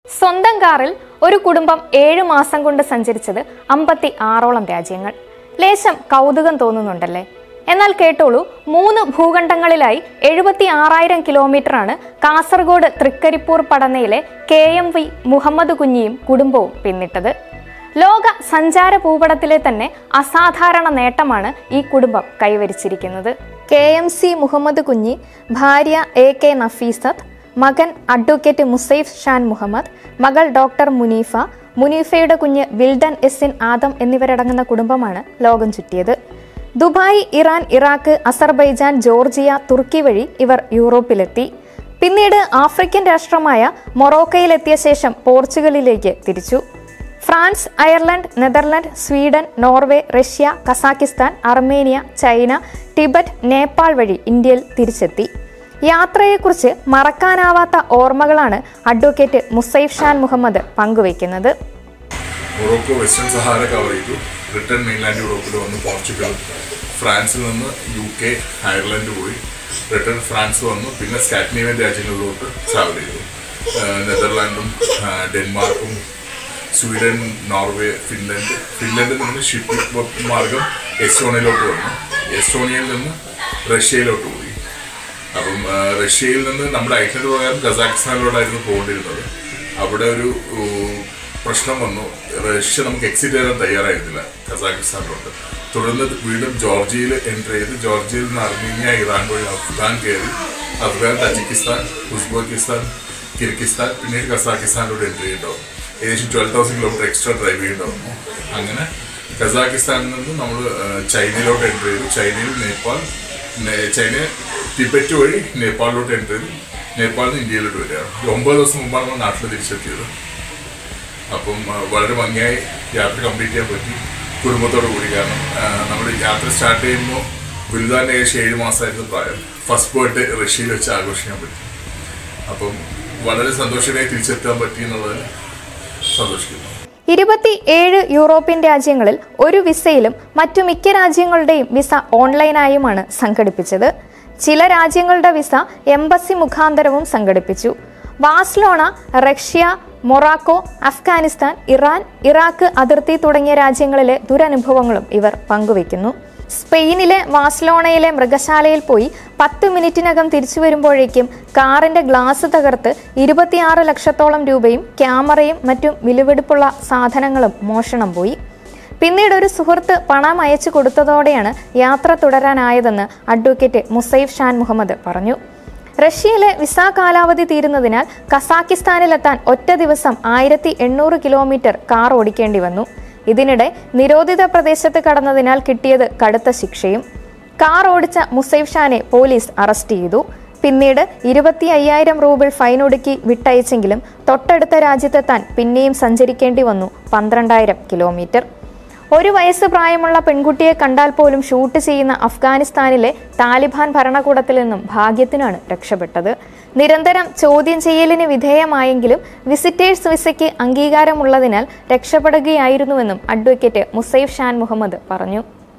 സ്വന്തം കാറിൽ ഒരു കുടുംബം ഏഴു മാസം കൊണ്ട് സഞ്ചരിച്ചത് അമ്പത്തി ആറോളം രാജ്യങ്ങൾ ലേശം കൗതുകം തോന്നുന്നുണ്ടല്ലേ എന്നാൽ കേട്ടോളൂ മൂന്ന് ഭൂഖണ്ഡങ്ങളിലായി എഴുപത്തി ആറായിരം കിലോമീറ്ററാണ് കാസർഗോഡ് തൃക്കരിപ്പൂർ പടനയിലെ കെ എം വി മുഹമ്മദ് കുഞ്ഞിയും കുടുംബവും പിന്നിട്ടത് ലോക സഞ്ചാര ഭൂപടത്തിലെ തന്നെ അസാധാരണ നേട്ടമാണ് ഈ കുടുംബം കൈവരിച്ചിരിക്കുന്നത് K M C Muhammad Kunhi ഭാര്യ എ കെ നഫീസത്ത് മകൻ അഡ്വക്കേറ്റ് മുസൈഫ് ഷാൻ മുഹമ്മദ് മകൾ ഡോക്ടർ മുനീഫ മുനീഫയുടെ കുഞ്ഞ് വിൽഡൻ എസിൻ ആദം എന്നിവരടങ്ങുന്ന കുടുംബമാണ് ലോകം ചുറ്റിയത് Dubai Iran Iraq Azerbaijan Georgia തുർക്കി വഴി ഇവർ യൂറോപ്പിലെത്തി പിന്നീട് ആഫ്രിക്കൻ രാഷ്ട്രമായ മൊറോക്കയിലെത്തിയ ശേഷം പോർച്ചുഗലിലേക്ക് തിരിച്ചു France Ireland Netherland Sweden Norway Russia Kazakhstan Armenia China Tibet Nepal വഴി ഇന്ത്യയിൽ തിരിച്ചെത്തി യാത്രയെക്കുറിച്ച് മറക്കാനാവാത്ത ഓർമ്മകളാണ് അഡ്വക്കേറ്റ് മുസൈഫ് ഷാൻ മുഹമ്മദ് പങ്കുവയ്ക്കുന്നത് മൊറോക്കോ വെസ്റ്റേൺ സഹാര കവർ ചെയ്തു റിട്ടേൺ മെയിൻലാൻഡ് യൂറോപ്പിൽ വന്ന് പോർച്ചുഗൽ ഫ്രാൻസിൽ നിന്ന് യു കെ അയർലൻഡ് പോയി റിട്ടേൺ ഫ്രാൻസ് വന്നു പിന്നെ സ്കാറ്റിനേവിയൻ രാജ്യങ്ങളിലോട്ട് ട്രാവൽ ചെയ്തു ആഹ് നെതർലാൻഡും ആഹ് ഡെൻമാർക്കും സ്വീഡൻ നോർവേ ഫിൻലൻഡ് ഫിൻലൻഡിൽ നിന്ന് ഷിപ്പ് മാർഗം എസ്റ്റോണിയയിലോട്ട് വന്നു എസ്റ്റോണിയയിൽ നിന്ന് റഷ്യയിലോട്ട് പോയി അപ്പം ആ, റഷ്യയിൽ നിന്ന് നമ്മുടെ ഐറ്റനറി പ്രകാരം കസാഖ്സ്ഥാനിലോട്ടായിരുന്നു പോകേണ്ടിരുന്നത് അവിടെ ഒരു ഊ, പ്രശ്നം വന്നു റഷ്യ നമുക്ക് എക്സിറ്റ് ചെയ്യാൻ തയ്യാറായിരുന്നില്ല കസാഖ്സ്ഥാനിലോട്ട് തുടർന്ന് വീണ്ടും ജോർജിയയിൽ എൻട്രി ചെയ്ത് ജോർജിയയിൽ നിന്ന് അർമീനിയ ഇറാൻ വഴി അഫ്ഗാൻ കയറി അഫ്ഗാൻ തജിക്കിസ്ഥാൻ ഉസ്ബെക്കിസ്ഥാൻ കിർഗിസ്ഥാൻ പിന്നീട് കസാഖിസ്ഥാനിലോട്ട് എൻട്രി ചെയ്യണ്ടാവും ഏകദേശം twelve thousand kilometre extra drive ചെയ്യണ്ടാവും അങ്ങനെ കസാഖിസ്ഥാനിൽ നിന്ന് നമ്മൾ ചൈനയിലോട്ട് എൻട്രി ചെയ്തു ചൈനയിൽ നേപ്പാൾ നേ- ചൈന ടിബറ്റ് വഴി നേപ്പാളിലോട്ട് എൻട്രി ചെയ്തു നേപ്പാളിൽ നിന്ന് ഇന്ത്യയിലോട്ട് വരികയാണ് ഈ ഒമ്പത് ദിവസം മുമ്പാണ് നമ്മൾ നാട്ടിൽ തിരിച്ചെത്തിയത് അപ്പം ആ, വളരെ ഭംഗിയായി യാത്ര കംപ്ലീറ്റ് ചെയ്യാൻ പറ്റി കുടുംബത്തോടു കൂടി കാരണം നമ്മൾ യാത്ര സ്റ്റാർട്ട് ചെയ്യുമ്പോൾ വലുതാൻ്റെ ഏകദേശം ഏഴ് മാസമായിരുന്നു പ്രായം ഫസ്റ്റ് ബർത്ത്ഡേ റഷ്യയിൽ വെച്ച് ആഘോഷിക്കാൻ പറ്റി അപ്പം വളരെ സന്തോഷമായി തിരിച്ചെത്താൻ പറ്റി എന്നുള്ളതിൽ സന്തോഷിക്കുന്നു ഇരുപത്തി ഏഴ് യൂറോപ്യൻ രാജ്യങ്ങളിൽ ഒരു വിസയിലും മറ്റു മിക്ക രാജ്യങ്ങളുടെയും വിസ ഓൺലൈനായുമാണ് സംഘടിപ്പിച്ചത് ചില രാജ്യങ്ങളുടെ വിസ എംബസി മുഖാന്തരവും സംഘടിപ്പിച്ചു Barcelona Russia Morocco Afghanistan Iran Iraq അതിർത്തി തുടങ്ങിയ രാജ്യങ്ങളിലെ ദുരനുഭവങ്ങളും ഇവർ പങ്കുവയ്ക്കുന്നു സ്പെയിനിലെ വാസ്ലോണയിലെ മൃഗശാലയിൽ പോയി പത്ത് മിനിറ്റിനകം തിരിച്ചു വരുമ്പോഴേക്കും കാറിന്റെ ഗ്ലാസ് തകർത്ത് ഇരുപത്തിയാറ് ലക്ഷത്തോളം രൂപയും ക്യാമറയും മറ്റും വിലുവെടുപ്പുള്ള സാധനങ്ങളും മോഷണം പോയി പിന്നീട് ഒരു സുഹൃത്ത് പണം അയച്ചു കൊടുത്തതോടെയാണ് യാത്ര തുടരാനായതെന്ന് അഡ്വക്കേറ്റ് മുസൈഫ് ഷാൻ മുഹമ്മദ് പറഞ്ഞു റഷ്യയിലെ വിസ കാലാവധി തീരുന്നതിനാൽ കസാക്കിസ്ഥാനിലെത്താൻ ഒറ്റ ദിവസം ആയിരത്തി എണ്ണൂറ് കിലോമീറ്റർ കാർ ഓടിക്കേണ്ടി വന്നു ഇതിനിടെ നിരോധിത പ്രദേശത്ത് കടന്നതിനാൽ കിട്ടിയത് കടുത്ത ശിക്ഷയും കാർ ഓടിച്ച മുസൈഫ് ഷാനെ പോലീസ് അറസ്റ്റ് ചെയ്തു പിന്നീട് ഇരുപത്തി അയ്യായിരം റൂബിൾ ഫൈനൊടുക്കി വിട്ടയച്ചെങ്കിലും തൊട്ടടുത്ത രാജ്യത്തെത്താൻ പിന്നെയും സഞ്ചരിക്കേണ്ടി വന്നു പന്ത്രണ്ടായിരം കിലോമീറ്റർ ഒരു വയസ്സ് പ്രായമുള്ള പെൺകുട്ടിയെ കണ്ടാൽ പോലും ഷൂട്ട് ചെയ്യുന്ന അഫ്ഗാനിസ്ഥാനിലെ താലിബാൻ ഭരണകൂടത്തിൽ നിന്നും ഭാഗ്യത്തിനാണ് രക്ഷപ്പെട്ടത് നിരന്തരം ചോദ്യം ചെയ്യലിന് വിധേയമായെങ്കിലും വിസിറ്റേഴ്സ് വിസയ്ക്ക് അംഗീകാരമുള്ളതിനാൽ രക്ഷപ്പെടുകയായിരുന്നുവെന്നും അഡ്വക്കേറ്റ് മുസൈഫ് ഷാൻ മുഹമ്മദ് പറഞ്ഞു